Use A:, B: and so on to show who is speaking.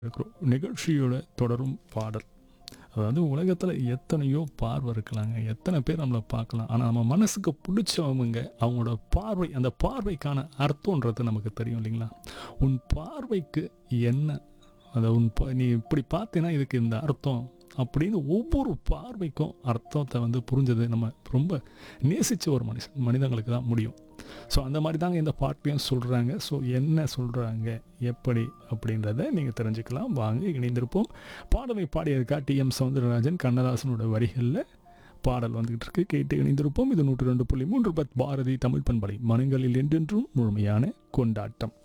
A: இருக்கிறோம் நிகழ்ச்சியோட தொடரும் பாடல் அதாவது உலகத்தில் எத்தனையோ பார்வை இருக்கலாங்க எத்தனை பேர் நம்மளை பார்க்கலாம் ஆனால் நம்ம மனசுக்கு பிடிச்சவங்க அவங்களோட பார்வை அந்த பார்வைக்கான அர்த்தன்றது நமக்கு தெரியும் இல்லைங்களா உன் பார்வைக்கு என்ன அதை உன் பா- நீ இப்படி பார்த்தீங்கன்னா இதுக்கு இந்த அர்த்தம் அப்படின்னு ஒவ்வொரு பார்வைக்கும் அர்த்தத்தை வந்து புரிஞ்சது நம்ம ரொம்ப நேசித்த ஒரு மனுஷன் மனிதங்களுக்கு தான் முடியும் ஸோ அந்த மாதிரி தாங்க இந்த பாட்டையும் சொல்கிறாங்க ஸோ என்ன சொல்கிறாங்க எப்படி அப்படின்றத நீங்கள் தெரிஞ்சுக்கலாம் வாங்க இணைந்திருப்போம் பாடலை பாடியதுக்கா டி எம் சவுந்தரராஜன் கண்ணதாசனோட வரிகளில் பாடல் வந்துகிட்டு இருக்கு கேட்டு இணைந்திருப்போம் இது நூற்று ரெண்டு புள்ளி மூன்று பத் பாரதி தமிழ் பண்பலை மனங்களில் என்றென்றும் முழுமையான கொண்டாட்டம்